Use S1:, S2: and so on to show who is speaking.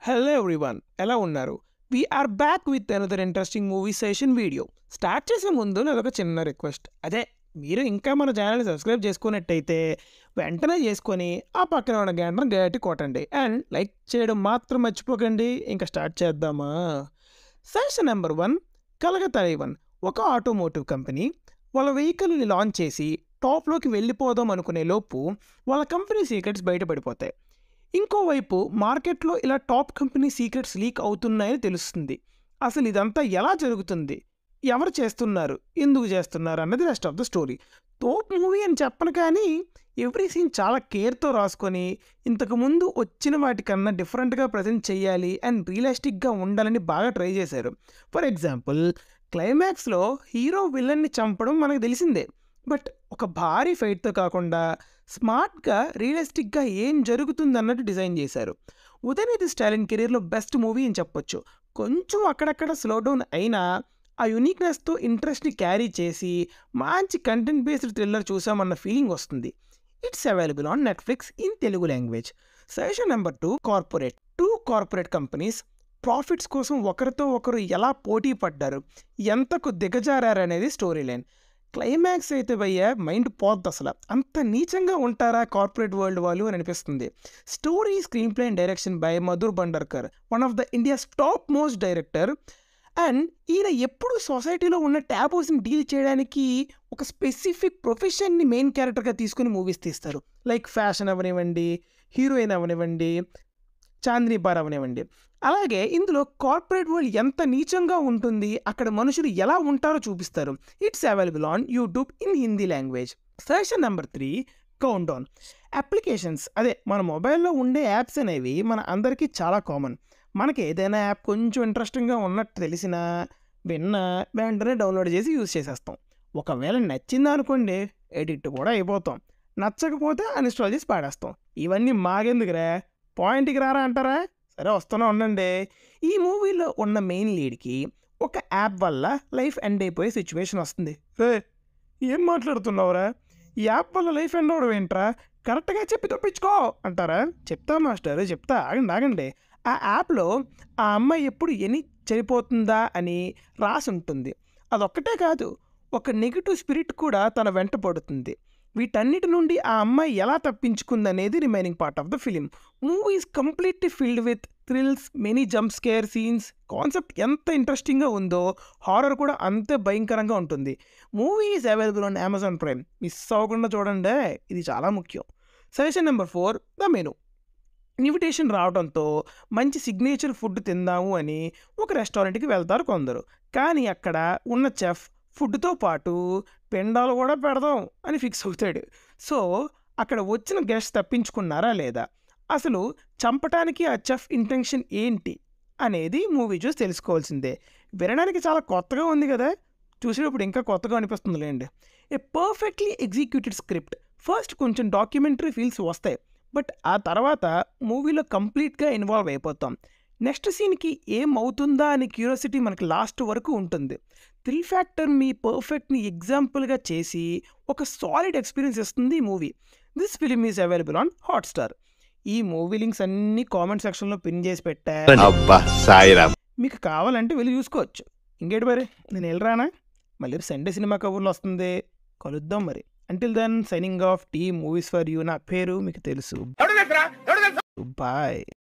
S1: hello everyone ఎలా ఉన్నారు we're back with another interesting movie session video start చేసే ముందు నాదొక చిన్న రిక్వెస్ట్ అదే మీరు ఇంకా మన ఛానల్ని సబ్స్క్రైబ్ చేసుకున్నట్టయితే వెంటనే చేసుకొని ఆ పక్కన ఉన్న గంటను గట్టి కొట్టండి అండ్ లైక్ చేయడం మాత్రం మర్చిపోకండి ఇంకా స్టార్ట్ చేద్దామా session number one Calcutta one ఒక ఆటోమోటివ్ కంపెనీ వాళ్ళ వెహికల్ని లాంచ్ చేసి టాప్లోకి వెళ్ళిపోదాం అనుకునే లోపు వాళ్ళ కంపెనీ సీక్రెట్స్ బయటపడిపోతాయి ఇంకోవైపు మార్కెట్లో ఇలా టాప్ కంపెనీ సీక్రెట్స్ లీక్ అవుతున్నాయని తెలుస్తుంది అసలు ఇదంతా ఎలా జరుగుతుంది ఎవరు చేస్తున్నారు ఎందుకు చేస్తున్నారు అన్నది రెస్ట్ ఆఫ్ ద స్టోరీ తోప్ మూవీ అని చెప్పను కానీ ఎవ్రీ సీన్ చాలా కేర్తో రాసుకొని ఇంతకుముందు వచ్చిన వాటికన్నా డిఫరెంట్గా ప్రజెంట్ చేయాలి అండ్ రియలిస్టిక్గా ఉండాలని బాగా ట్రై చేశారు ఫర్ ఎగ్జాంపుల్ క్లైమాక్స్లో హీరో విలన్ని చంపడం మనకు తెలిసిందే బట్ ఒక భారీ ఫైట్తో కాకుండా స్మార్ట్గా రియలిస్టిక్గా ఏం జరుగుతుంది అన్నట్టు డిజైన్ చేశారు ఉదయనిధి స్టాలిన్ కెరీర్లో బెస్ట్ మూవీ అని చెప్పొచ్చు కొంచెం అక్కడక్కడ స్లో డౌన్ అయినా ఆ యునిక్నెస్తో ఇంట్రెస్ట్ని క్యారీ చేసి మంచి కంటెంట్ బేస్డ్ థ్రిల్లర్ చూసామన్న ఫీలింగ్ వస్తుంది it's available on Netflix in Telugu language suggestion number two corporate two corporate companies profits కోసం ఒకరితో ఒకరు ఎలా పోటీ పడ్డారు ఎంతకు దిగజారారు అనేది స్టోరీ లైన్ క్లైమాక్స్ అయితే భయ్య మైండ్ పోద్ది అసలు అంత నీచంగా ఉంటారా కార్పొరేట్ వరల్డ్ వాళ్ళు అని అనిపిస్తుంది story screenplay and direction by Madhur Bhandarkar one of the India's top most director and ఈయన ఎప్పుడు సొసైటీలో ఉన్న ట్యాబోస్ని డీల్ చేయడానికి ఒక స్పెసిఫిక్ ప్రొఫెషన్ని మెయిన్ క్యారెక్టర్గా తీసుకుని మూవీస్ తీస్తారు లైక్ ఫ్యాషన్ అవనివ్వండి హీరోయిన్ అవనివ్వండి చాందిని బార్ అవనివ్వండి అలాగే ఇందులో కార్పొరేట్ వరల్డ్ ఎంత నీచంగా ఉంటుంది అక్కడ మనుషులు ఎలా ఉంటారో చూపిస్తారు it's available on YouTube in Hindi language session number three countdown applications అదే మన మొబైల్లో ఉండే యాప్స్ అనేవి మన అందరికీ చాలా కామన్ మనకి ఏదైనా యాప్ కొంచెం ఇంట్రెస్టింగ్గా ఉన్నట్టు తెలిసినా విన్నా వెంటనే డౌన్లోడ్ చేసి యూజ్ చేసేస్తాం ఒకవేళ నచ్చిందా అనుకోండి ఎడిట్ కూడా అయిపోతాం నచ్చకపోతే అన్ఇన్స్టాల్ చేసి పాడేస్తాం ఇవన్నీ మాగెందుకురా పాయింట్కి రారా అంటారా సరే వస్తూనే ఉండండి ఈ మూవీలో ఉన్న మెయిన్ లీడ్కి ఒక యాప్ వల్ల లైఫ్ ఎండ్ అయిపోయే సిచ్యువేషన్ వస్తుంది రే ఏం మాట్లాడుతున్నావురా ఈ యాప్ వల్ల లైఫ్ ఎండ్ అవడం ఏంట్రా కరెక్ట్గా చెప్పి తప్పించుకో అంటారా చెప్తా మాస్టర్ చెప్తా ఆగండి ఆగండి ఆ యాప్లో ఆ అమ్మాయి ఎప్పుడు ఎన్ని చనిపోతుందా అని రాసి ఉంటుంది అదొక్కటే కాదు ఒక నెగిటివ్ స్పిరిట్ కూడా తన వెంట పడుతుంది వీటన్నిటి నుండి ఆ అమ్మాయి ఎలా తప్పించుకుందనేది remaining part of the film movie is completely filled with thrills many jump scare scenes concept ఎంత ఇంట్రెస్టింగ్గా ఉందో హారర్ కూడా అంతే భయంకరంగా ఉంటుంది movie is available on Amazon Prime miss అవ్వకుండా చూడండి ఇది చాలా ముఖ్యం suggestion number four the menu invitation రావడంతో మంచి సిగ్నేచర్ ఫుడ్ తిందాము అని ఒక రెస్టారెంట్కి వెళ్తారు కొందరు కానీ అక్కడ ఉన్న చెఫ్ ఫుడ్తో పాటు పెండాలు కూడా పెడదాం అని ఫిక్స్ అవుతాడు సో అక్కడ వచ్చిన గెస్ట్ తప్పించుకున్నారా లేదా అసలు చంపటానికి ఆ చెఫ్ ఇంటెన్షన్ ఏంటి అనేది మూవీ చూసి తెలుసుకోవాల్సిందే వినడానికి చాలా కొత్తగా ఉంది కదా చూసేటప్పుడు ఇంకా కొత్తగా అనిపిస్తుందిలేండి a perfectly executed script first కొంచెం డాక్యుమెంటరీ ఫీల్స్ వస్తాయి బట్ ఆ తర్వాత మూవీలో కంప్లీట్గా ఇన్వాల్వ్ అయిపోతాం నెక్స్ట్ సీన్కి ఏం అవుతుందా అనే క్యూరియాసిటీ మనకి లాస్ట్ వరకు ఉంటుంది థ్రిల్ ఫ్యాక్టర్ మీ పర్ఫెక్ట్ని ఎగ్జాంపుల్గా చేసి ఒక సాలిడ్ ఎక్స్పీరియన్స్ ఇస్తుంది ఈ movie this film is available on Hotstar ఈ మూవీ లింక్స్ అన్ని కామెంట్ సెక్షన్లో పిన్ చేసి పెట్టా
S2: అబ్బా సాయిరామ్
S1: మీకు కావాలంటే వెళ్ళి చూసుకోవచ్చు ఇంకేటి మరి నేను వెళ్ళరానా మళ్ళీ సండే సినిమా కబుర్లు వస్తుంది కలుద్దాం మరి until then signing off T movies for you నా పేరు మీకు తెలుసు బాయ్